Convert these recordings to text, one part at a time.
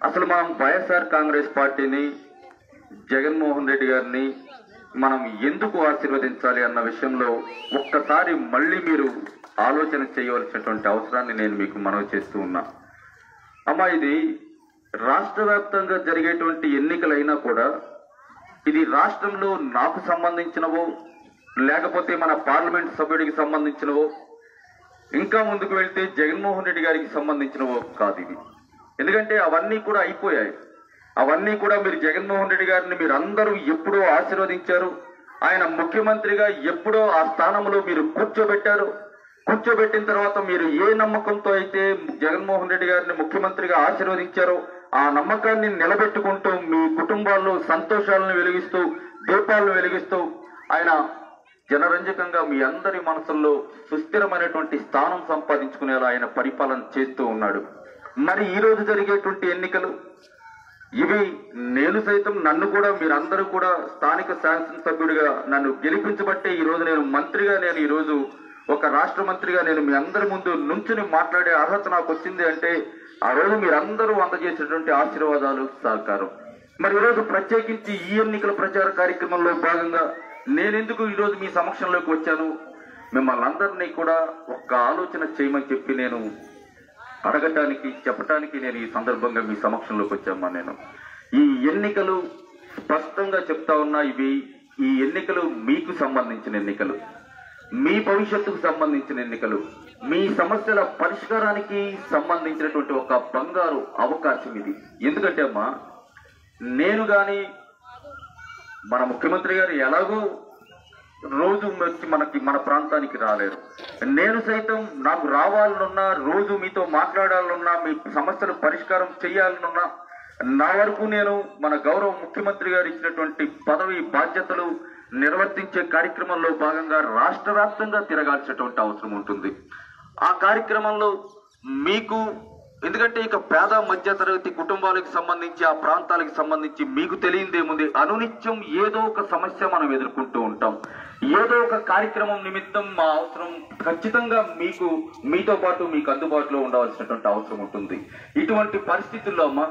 అసలు మనం వైఎస్ఆర్ కాంగ్రెస్ పార్టీని జగన్మోహన్ రెడ్డి గారిని మనం ఎందుకు ఆశీర్వదించాలి అన్న విషయంలో ఒక్కసారి మళ్ళీ మీరు ఆలోచన చేయవలసినటువంటి అవసరాన్ని నేను మీకు మనవి చేస్తూ ఉన్నా అమ్మా ఇది రాష్ట్ర వ్యాప్తంగా జరిగేటువంటి ఎన్నికలైనా కూడా ఇది రాష్ట్రంలో నాకు సంబంధించినవో లేకపోతే మన పార్లమెంట్ సభ్యుడికి సంబంధించినవో ఇంకా ముందుకు వెళ్తే జగన్మోహన్ రెడ్డి గారికి సంబంధించినవో కాదు ఇది ఎందుకంటే అవన్నీ కూడా అయిపోయాయి అవన్నీ కూడా మీరు జగన్మోహన్ రెడ్డి గారిని మీరు అందరూ ఎప్పుడో ఆశీర్వదించారు ఆయన ముఖ్యమంత్రిగా ఎప్పుడో ఆ స్థానంలో మీరు కూర్చోబెట్టారు కూర్చోబెట్టిన తర్వాత మీరు ఏ నమ్మకంతో అయితే జగన్మోహన్ రెడ్డి గారిని ముఖ్యమంత్రిగా ఆశీర్వదించారో ఆ నమ్మకాన్ని నిలబెట్టుకుంటూ మీ కుటుంబాల్లో సంతోషాలను వెలిగిస్తూ దీపాలను వెలిగిస్తూ ఆయన జనరంజకంగా మీ అందరి మనసుల్లో సుస్థిరమైనటువంటి స్థానం సంపాదించుకునేలా ఆయన పరిపాలన చేస్తూ ఉన్నాడు మరి ఈ రోజు జరిగేటువంటి ఎన్నికలు ఇవి నేను సైతం నన్ను కూడా మీరందరూ కూడా స్థానిక శాసనసభ్యుడిగా నన్ను గెలిపించబట్టే ఈ రోజు నేను మంత్రిగా నేను ఈ రోజు ఒక రాష్ట్ర మంత్రిగా నేను మీ అందరి ముందు నుంచుని మాట్లాడే అర్హత నాకు వచ్చింది అంటే ఆ రోజు మీరందరూ అందజేసినటువంటి ఆశీర్వాదాలు సహకారం మరి ఈరోజు ప్రత్యేకించి ఈ ఎన్నికల ప్రచార కార్యక్రమంలో భాగంగా నేనెందుకు ఈరోజు మీ సమక్షంలోకి వచ్చాను మిమ్మల్ని అందరినీ కూడా ఒక్క ఆలోచన చేయమని చెప్పి నేను అడగటానికి చెప్పటానికి నేను ఈ సందర్భంగా మీ సమక్షంలోకి వచ్చామా నేను ఈ ఎన్నికలు స్పష్టంగా చెప్తా ఉన్నా ఇవి ఈ ఎన్నికలు మీకు సంబంధించిన ఎన్నికలు మీ భవిష్యత్తుకు సంబంధించిన ఎన్నికలు మీ సమస్యల పరిష్కారానికి సంబంధించినటువంటి ఒక బంగారు అవకాశం ఇది ఎందుకంటే అమ్మా నేను గాని మన ముఖ్యమంత్రి గారు ఎలాగో రోజు వచ్చి మనకి మన ప్రాంతానికి రాలేరు నేను సైతం నాకు రావాలనున్నా రోజు మీతో మాట్లాడాలనున్నా మీ సమస్యలు పరిష్కారం చేయాలనున్నా నా వరకు నేను మన గౌరవ ముఖ్యమంత్రి గారు ఇచ్చినటువంటి పదవి బాధ్యతలు నిర్వర్తించే కార్యక్రమంలో భాగంగా రాష్ట్ర వ్యాప్తంగా తిరగాల్సినటువంటి అవసరం ఉంటుంది ఆ కార్యక్రమంలో మీకు ఎందుకంటే ఇక పేద మధ్య తరగతి కుటుంబాలకు సంబంధించి ఆ ప్రాంతాలకు సంబంధించి మీకు తెలియదేముంది అనునిత్యం ఏదో ఒక సమస్య మనం ఎదుర్కొంటూ ఉంటాం ఏదో ఒక కార్యక్రమం నిమిత్తం మా అవసరం ఖచ్చితంగా మీకు మీతో పాటు మీకు అందుబాటులో ఉండవలసినటువంటి అవసరం ఉంటుంది ఇటువంటి పరిస్థితుల్లో అమ్మా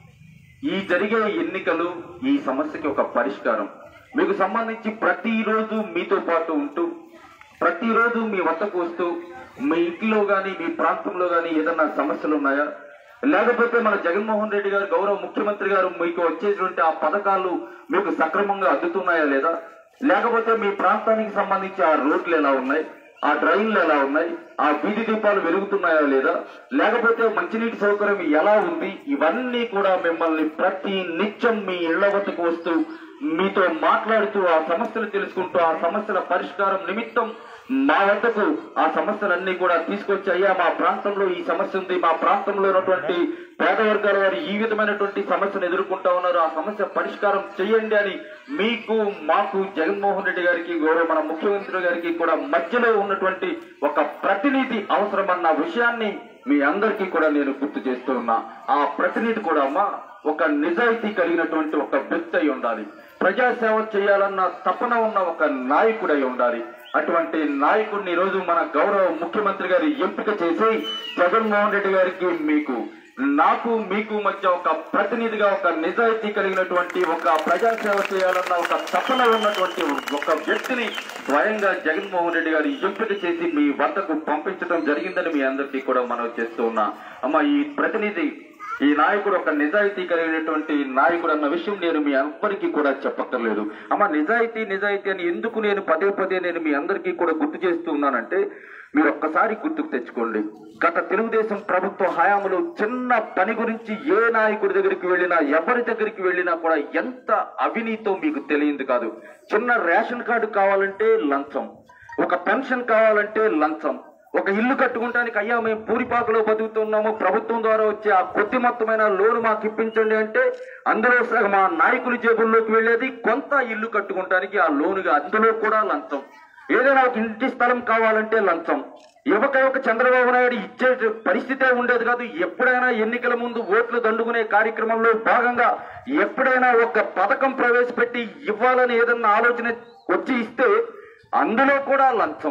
ఈ జరిగే ఎన్నికలు ఈ సమస్యకి ఒక పరిష్కారం మీకు సంబంధించి ప్రతిరోజు మీతో పాటు ఉంటూ ప్రతిరోజు మీ వద్దకు వస్తూ మీ ఇంట్లో గాని మీ ప్రాంతంలో గాని ఏదన్నా సమస్యలు ఉన్నాయా లేకపోతే మన జగన్మోహన్ రెడ్డి గారు గౌరవ ముఖ్యమంత్రి గారు మీకు వచ్చేటువంటి ఆ పథకాలు మీకు సక్రమంగా అందుతున్నాయా లేదా లేకపోతే మీ ప్రాంతానికి సంబంధించి ఆ రోడ్లు ఎలా ఉన్నాయి ఆ డ్రైన్లు ఎలా ఉన్నాయి ఆ వీధి దీపాలు వెలుగుతున్నాయా లేదా లేకపోతే మంచినీటి సౌకర్యం ఎలా ఉంది ఇవన్నీ కూడా మిమ్మల్ని ప్రతి నిత్యం మీ ఇళ్ల వద్దకు వస్తూ మీతో మాట్లాడుతూ ఆ సమస్యలు తెలుసుకుంటూ ఆ సమస్యల పరిష్కారం నిమిత్తం మా వద్దకు ఆ సమస్యలన్నీ కూడా తీసుకొచ్చి అయ్యా మా ప్రాంతంలో ఈ సమస్య ఉంది మా ప్రాంతంలో ఉన్నటువంటి పేద వర్గాల వారు ఈ విధమైనటువంటి సమస్యను ఎదుర్కొంటా ఉన్నారు ఆ సమస్య పరిష్కారం చేయండి అని మీకు మాకు జగన్మోహన్ రెడ్డి గారికి గౌరవ మన ముఖ్యమంత్రి గారికి కూడా మధ్యలో ఉన్నటువంటి ఒక ప్రతినిధి అవసరమన్న విషయాన్ని మీ అందరికీ కూడా నేను గుర్తు చేస్తూ ఉన్నా ఆ ప్రతినిధి కూడా అమ్మా ఒక నిజాయితీ కలిగినటువంటి ఒక వ్యక్తి అయి ఉండాలి ప్రజాసేవ చేయాలన్న తపన ఉన్న ఒక నాయకుడై ఉండాలి అటువంటి నాయకుడిని ఈ రోజు మన గౌరవ ముఖ్యమంత్రి గారు ఎంపిక చేసి జగన్మోహన్ రెడ్డి గారికి మీకు నాకు మీకు మధ్య ఒక ప్రతినిధిగా ఒక నిజాయితీ కలిగినటువంటి ఒక ప్రజాసేవ చేయాలన్న ఒక తపన ఉన్నటువంటి ఒక వ్యక్తిని స్వయంగా జగన్మోహన్ రెడ్డి గారు ఎంపిక చేసి మీ వద్దకు పంపించడం జరిగిందని మీ అందరికీ కూడా మనం చేస్తూ ఉన్నా అమ్మ ఈ ప్రతినిధి ఈ నాయకుడు ఒక నిజాయితీ కలిగినటువంటి నాయకుడు అన్న విషయం నేను మీ అందరికీ కూడా చెప్పక్కర్లేదు అమ్మ నిజాయితీ నిజాయితీ అని ఎందుకు నేను పదే పదే నేను మీ అందరికీ కూడా గుర్తు చేస్తూ ఉన్నానంటే మీరు ఒక్కసారి గుర్తుకు తెచ్చుకోండి గత తెలుగుదేశం ప్రభుత్వ హయాంలో చిన్న పని గురించి ఏ నాయకుడి దగ్గరికి వెళ్ళినా ఎవరి దగ్గరికి వెళ్ళినా కూడా ఎంత అవినీతో మీకు తెలియదు కాదు చిన్న రేషన్ కార్డు కావాలంటే లంచం ఒక పెన్షన్ కావాలంటే లంచం ఒక ఇల్లు కట్టుకుంటానికి అయ్యా మేము పూరిపాకలో బతుకుతున్నాము ప్రభుత్వం ద్వారా వచ్చే ఆ కొద్ది మొత్తమైన లోను మాకు ఇప్పించండి అంటే అందులో సగం మా నాయకుల జేబుల్లోకి వెళ్ళేది కొంత ఇల్లు కట్టుకుంటానికి ఆ లోనుగా అందులో కూడా లంచం ఏదైనా ఒక ఇంటి స్థలం కావాలంటే లంచం యువక యువక చంద్రబాబు నాయుడు ఇచ్చే పరిస్థితే ఉండేది కాదు ఎప్పుడైనా ఎన్నికల ముందు ఓట్లు దండుకునే కార్యక్రమంలో భాగంగా ఎప్పుడైనా ఒక పథకం ప్రవేశపెట్టి ఇవ్వాలని ఏదన్నా ఆలోచన వచ్చి ఇస్తే అందులో కూడా లంచం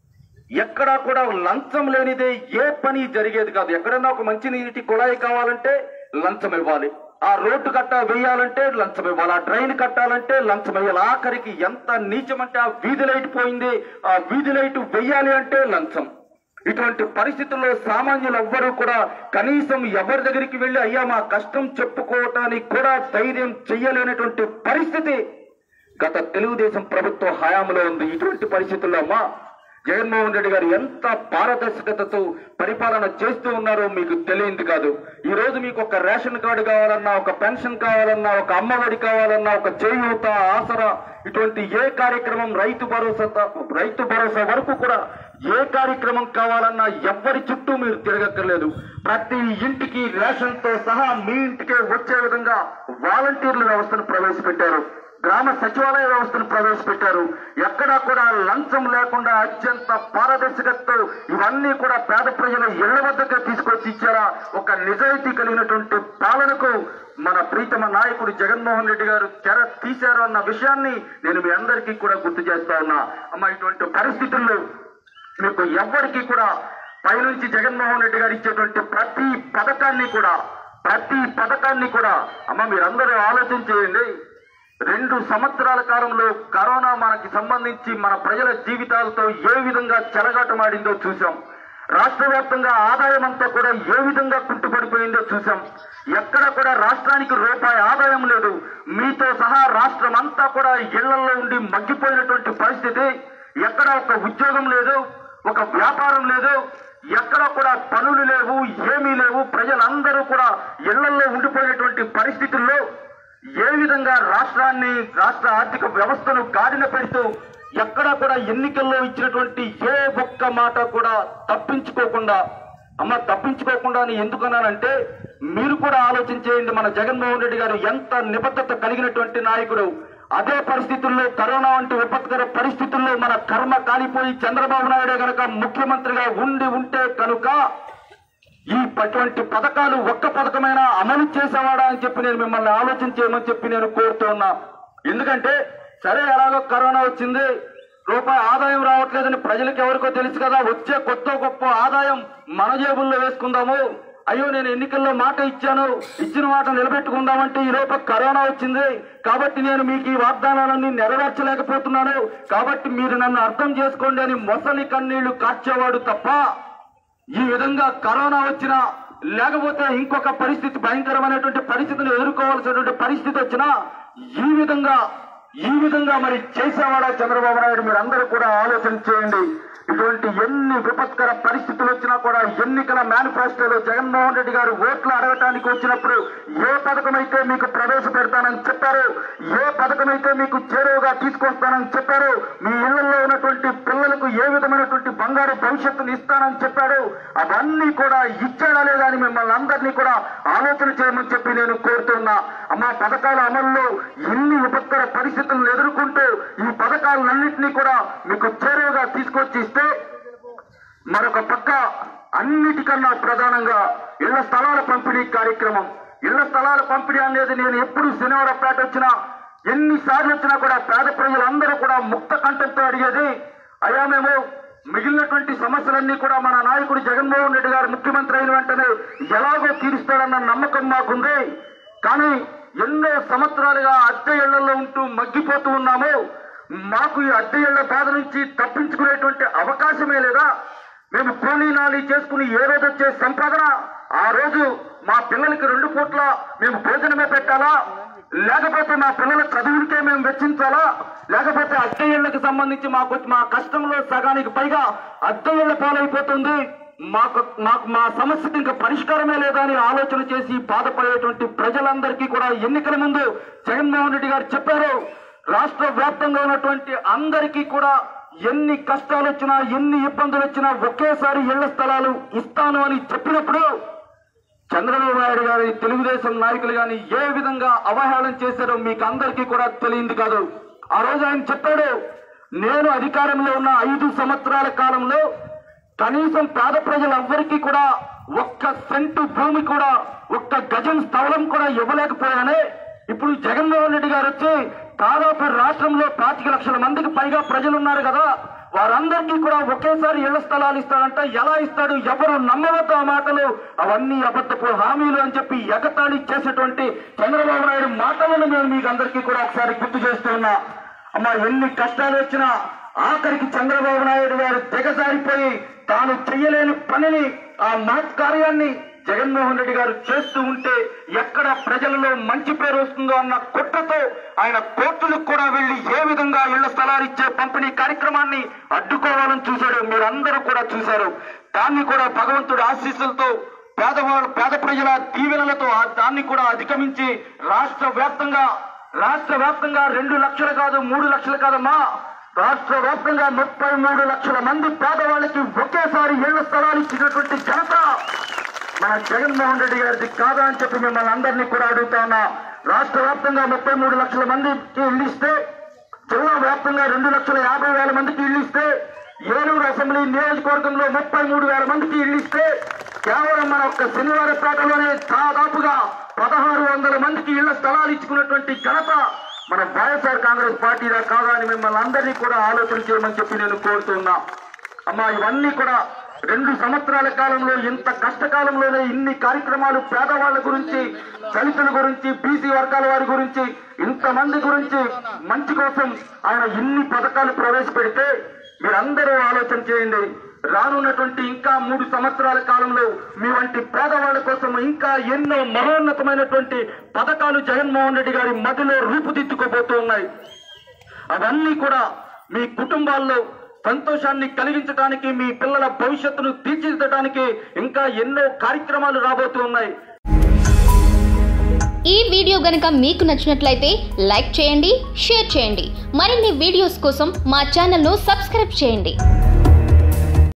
ఎక్కడా కూడా లంచం లేనిదే ఏ పని జరిగేది కాదు ఎక్కడన్నా ఒక మంచి నీటి కుళాయి కావాలంటే లంచం ఇవ్వాలి ఆ రోడ్డు కట్ట వేయాలంటే లంచం ఇవ్వాలి ఆ డ్రైన్ కట్టాలంటే లంచం వేయాలి ఆఖరికి ఎంత నీచమంటే ఆ వీధి లైట్ పోయింది ఆ వీధి లైట్ వెయ్యాలి అంటే లంచం ఇటువంటి పరిస్థితుల్లో సామాన్యులు ఎవ్వరూ కూడా కనీసం ఎవరి దగ్గరికి వెళ్ళి అయ్యా మా కష్టం చెప్పుకోవటానికి కూడా ధైర్యం చెయ్యలేనటువంటి పరిస్థితి గత తెలుగుదేశం ప్రభుత్వ హయాంలో ఉంది ఇటువంటి పరిస్థితుల్లో అమ్మా జగన్మోహన్ రెడ్డి గారు ఎంత పారదర్శకతతో పరిపాలన చేస్తూ ఉన్నారో మీకు తెలియంది కాదు ఈ రోజు మీకు ఒక రేషన్ కార్డు కావాలన్నా ఒక పెన్షన్ కావాలన్నా ఒక అమ్మఒడి కావాలన్నా ఒక చేయూత ఆసరా ఇటువంటి ఏ కార్యక్రమం రైతు భరోసా త- రైతు భరోసా వరకు కూడా ఏ కార్యక్రమం కావాలన్నా ఎవ్వరి చుట్టూ మీరు తిరగక్కర్లేదు ప్రతి ఇంటికి రేషన్ తో సహా మీ ఇంటికే వచ్చే విధంగా వాలంటీర్ల వ్యవస్థను ప్రవేశపెట్టారు గ్రామ సచివాలయ వ్యవస్థను ప్రవేశపెట్టారు ఎక్కడా కూడా లంచం లేకుండా అత్యంత పారదర్శకతతో ఇవన్నీ కూడా పేద ప్రజల ఇళ్ల వద్దకే తీసుకొచ్చి ఇచ్చారా ఒక నిజాయితీ కలిగినటువంటి పాలనకు మన ప్రీతమ నాయకుడు జగన్మోహన్ రెడ్డి గారు తెర తీశారు అన్న విషయాన్ని నేను మీ అందరికీ కూడా గుర్తు చేస్తా ఉన్నా అమ్మ ఇటువంటి పరిస్థితుల్లో మీకు ఎవ్వరికి కూడా పైనుంచి జగన్మోహన్ రెడ్డి గారు ఇచ్చేటువంటి ప్రతి పథకాన్ని కూడా ప్రతి పథకాన్ని కూడా అమ్మ మీరందరూ ఆలోచన చేయండి రెండు సంవత్సరాల కాలంలో కరోనా మనకి సంబంధించి మన ప్రజల జీవితాలతో ఏ విధంగా చెలగాటమాడిందో చూసాం రాష్ట్ర వ్యాప్తంగా ఆదాయం అంతా కూడా ఏ విధంగా కుంటుపడిపోయిందో చూసాం ఎక్కడ కూడా రాష్ట్రానికి రూపాయి ఆదాయం లేదు మీతో సహా రాష్ట్రం అంతా కూడా ఇళ్లలో ఉండి మగ్గిపోయినటువంటి పరిస్థితి ఎక్కడ ఒక ఉద్యోగం లేదు ఒక వ్యాపారం లేదు ఎక్కడ కూడా పనులు లేవు ఏమీ లేవు ప్రజలందరూ కూడా ఇళ్లలో ఉండిపోయినటువంటి పరిస్థితుల్లో ఏ విధంగా రాష్ట్రాన్ని రాష్ట్ర ఆర్థిక వ్యవస్థను గాడిన పెడుతూ ఎక్కడా కూడా ఎన్నికల్లో ఇచ్చినటువంటి ఏ ఒక్క మాట కూడా తప్పించుకోకుండా అమ్మ తప్పించుకోకుండా అని ఎందుకన్నానంటే మీరు కూడా ఆలోచన చేయండి మన జగన్మోహన్ రెడ్డి గారు ఎంత నిబద్ధత కలిగినటువంటి నాయకుడు అదే పరిస్థితుల్లో కరోనా వంటి విపత్కర పరిస్థితుల్లో మన కర్మ కాలిపోయి చంద్రబాబు నాయుడు గనక ముఖ్యమంత్రిగా ఉండి ఉంటే కనుక ఈ అటువంటి పథకాలు ఒక్క పథకమైనా అమలు చేసేవాడా అని చెప్పి నేను మిమ్మల్ని ఆలోచన చేయమని చెప్పి నేను కోరుతూ ఉన్నా ఎందుకంటే సరే ఎలాగో కరోనా వచ్చింది రూపాయి ఆదాయం రావట్లేదని ప్రజలకు ఎవరికో తెలుసు కదా వచ్చే కొత్త గొప్ప ఆదాయం మన జేబుల్లో వేసుకుందాము అయ్యో నేను ఎన్నికల్లో మాట ఇచ్చాను ఇచ్చిన మాట నిలబెట్టుకుందామంటే ఈ లోపల కరోనా వచ్చింది కాబట్టి నేను మీకు ఈ వాగ్దానాలన్నీ నెరవేర్చలేకపోతున్నాను కాబట్టి మీరు నన్ను అర్థం చేసుకోండి అని మొసలి కన్నీళ్లు కార్చేవాడు తప్ప ఈ విధంగా కరోనా వచ్చినా లేకపోతే ఇంకొక పరిస్థితి భయంకరమైనటువంటి పరిస్థితిని ఎదుర్కోవాల్సినటువంటి పరిస్థితి వచ్చినా ఈ విధంగా ఈ విధంగా మరి చేసేవాడా చంద్రబాబు నాయుడు మీరు అందరూ కూడా ఆలోచన చేయండి ఇటువంటి ఎన్ని విపత్కర పరిస్థితులు వచ్చినా కూడా ఎన్నికల మేనిఫెస్టోలో జగన్మోహన్ రెడ్డి గారు ఓట్లు అడగటానికి వచ్చినప్పుడు ఏ పథకం అయితే మీకు ప్రవేశపెడతానని చెప్పారు ఏ పథకం అయితే మీకు చేరువగా తీసుకొస్తానని చెప్పారు మీ ఇళ్లలో ఉన్నటువంటి పిల్లలకు ఏ విధమైనటువంటి బంగారు భవిష్యత్తుని ఇస్తానని చెప్పాడు అవన్నీ కూడా ఇచ్చాడా లేదా అని మిమ్మల్ని అందరినీ కూడా ఆలోచన చేయమని చెప్పి నేను కోరుతున్నా అమ్మా పథకాల అమల్లో ఇన్ని విపత్కర పరిస్థితులను ఎదుర్కొంటూ ఈ పథకాలన్నింటినీ కూడా మీకు చేరువగా తీసుకొచ్చి ఇస్తే మరొక పక్క అన్నిటికన్నా ప్రధానంగా ఇళ్ల స్థలాల పంపిణీ కార్యక్రమం ఇళ్ల స్థలాల పంపిణీ అనేది నేను ఎప్పుడు శనివారపేట వచ్చినా ఎన్నిసార్లు వచ్చినా కూడా పేద ప్రజలందరూ కూడా ముక్త కంఠంతో అడిగేది అయ్యా మేము మిగిలినటువంటి సమస్యలన్నీ కూడా మన నాయకుడు జగన్మోహన్ రెడ్డి గారు ముఖ్యమంత్రి అయిన వెంటనే ఎలాగో తీరుస్తాడన్న నమ్మకం మాకుంది కానీ ఎన్నో సంవత్సరాలుగా అద్దె ఇళ్లలో ఉంటూ మగ్గిపోతూ ఉన్నాము మాకు ఈ అద్దె ఇళ్ల బాధ నుంచి తప్పించుకునేటువంటి అవకాశమే లేదా మేము కూలీ నాలి చేసుకుని ఏ రోజు వచ్చే సంపాదన ఆ రోజు మా పిల్లలకి రెండు పూట్ల మేము భోజనమే పెట్టాలా లేకపోతే మా పిల్లల చదువులకే మేము వెచ్చించాలా లేకపోతే అద్దె ఇళ్లకు సంబంధించి మాకు మా కష్టంలో సగానికి పైగా అద్దె ఇళ్ల పాలైపోతుంది మాకు మాకు మా సమస్యకి ఇంకా పరిష్కారమే లేదా అని ఆలోచన చేసి బాధపడేటువంటి ప్రజలందరికీ కూడా ఎన్నికల ముందు జగన్మోహన్ రెడ్డి గారు చెప్పారు రాష్ట్ర వ్యాప్తంగా ఉన్నటువంటి అందరికీ కూడా ఎన్ని కష్టాలు వచ్చినా ఎన్ని ఇబ్బందులు వచ్చినా ఒకేసారి ఇళ్ల స్థలాలు ఇస్తాను అని చెప్పినప్పుడు చంద్రబాబు నాయుడు గారి తెలుగుదేశం నాయకులు గాని ఏ విధంగా అవహేళన చేశారో మీకు అందరికీ కూడా తెలియంది కాదు ఆ రోజు ఆయన చెప్పాడు నేను అధికారంలో ఉన్న ఐదు సంవత్సరాల కాలంలో కనీసం పేద ప్రజలందరికీ కూడా ఒక్క సెంటు భూమి కూడా ఒక్క గజం స్థలం కూడా ఇవ్వలేకపోయానే ఇప్పుడు జగన్మోహన్ రెడ్డి గారు వచ్చి దాదాపు రాష్ట్రంలో పాతిక లక్షల మందికి పైగా ప్రజలు ఉన్నారు కదా వారందరికీ కూడా ఒకేసారి ఇళ్ల స్థలాలు ఇస్తాడంట ఎలా ఇస్తాడు ఎవరు నమ్మవద్దు ఆ మాటలు అవన్నీ అబద్ధపు హామీలు అని చెప్పి ఎగతాళి చేసేటువంటి చంద్రబాబు నాయుడు మాటలను మేము మీకు అందరికీ కూడా ఒకసారి గుర్తు చేస్తూ ఉన్నా అమ్మా ఎన్ని కష్టాలు వచ్చినా ఆఖరికి చంద్రబాబు నాయుడు గారు దిగజారిపోయి తాను చెయ్యలేని పనిని ఆ మహత్ కార్యాన్ని జగన్మోహన్ రెడ్డి గారు చేస్తూ ఉంటే ఎక్కడ ప్రజలలో మంచి పేరు వస్తుందో అన్న కుట్రతో ఆయన కోర్టులకు కూడా వెళ్లి ఏ విధంగా ఇళ్ల స్థలాలు ఇచ్చే పంపిణీ కార్యక్రమాన్ని అడ్డుకోవాలని చూశాడు మీరందరూ కూడా చూశారు దాన్ని కూడా భగవంతుడి ఆశీస్సులతో పేదవాళ్ళు పేద ప్రజల దీవెనలతో ఆ దాన్ని కూడా అధిగమించి రాష్ట్ర వ్యాప్తంగా రాష్ట్ర వ్యాప్తంగా రెండు లక్షలు కాదు మూడు లక్షలు కాదమ్మా రాష్ట్ర వ్యాప్తంగా ముప్పై మూడు లక్షల మంది పేదవాళ్ళకి ఒకేసారి ఇళ్ల స్థలాలు ఇచ్చినటువంటి ఘనత మన జగన్మోహన్ రెడ్డి గారిది కాదా అని చెప్పి మిమ్మల్ని అందరినీ కూడా అడుగుతా ఉన్నా రాష్ట్ర వ్యాప్తంగా ముప్పై మూడు లక్షల మందికి ఇల్లు ఇస్తే జిల్లా వ్యాప్తంగా రెండు లక్షల యాభై వేల మందికి ఇల్లు ఇస్తే ఏలూరు అసెంబ్లీ నియోజకవర్గంలో ముప్పై మూడు వేల మందికి ఇల్లు ఇస్తే కేవలం మన ఒక్క శనివారపేటలోనే దాదాపుగా పదహారు వందల మందికి ఇళ్ల స్థలాలు ఇచ్చుకున్నటువంటి ఘనత మన వైఎస్ఆర్ కాంగ్రెస్ పార్టీదా కాదా అని మిమ్మల్ని అందరినీ కూడా ఆలోచన చేయమని చెప్పి నేను కోరుతున్నా అమ్మా ఇవన్నీ కూడా రెండు సంవత్సరాల కాలంలో ఇంత కష్టకాలంలోనే ఇన్ని కార్యక్రమాలు పేదవాళ్ళ గురించి దళితుల గురించి బీసీ వర్గాల వారి గురించి ఇంతమంది గురించి మంచి కోసం ఆయన ఇన్ని పథకాలు ప్రవేశపెడితే మీరందరూ ఆలోచన చేయండి రానున్నటువంటి ఇంకా మూడు సంవత్సరాల కాలంలో మీ వంటి పేదవాళ్ళ కోసం ఇంకా ఎన్నో మహోన్నతమైనటువంటి పథకాలు జగన్మోహన్ రెడ్డి గారి మదిలో రూపుదిద్దుకోబోతూ ఉన్నాయి అవన్నీ కూడా మీ కుటుంబాల్లో సంతోషాన్ని కలిగించడానికి మీ పిల్లల భవిష్యత్తును తీర్చిదిద్దడానికి ఇంకా ఎన్నో కార్యక్రమాలు రాబోతూ ఉన్నాయి ఈ వీడియో గనుక మీకు నచ్చినట్లయితే లైక్ చేయండి షేర్ చేయండి మరిన్ని వీడియోస్ కోసం మా ఛానల్ను సబ్స్క్రైబ్ చేయండి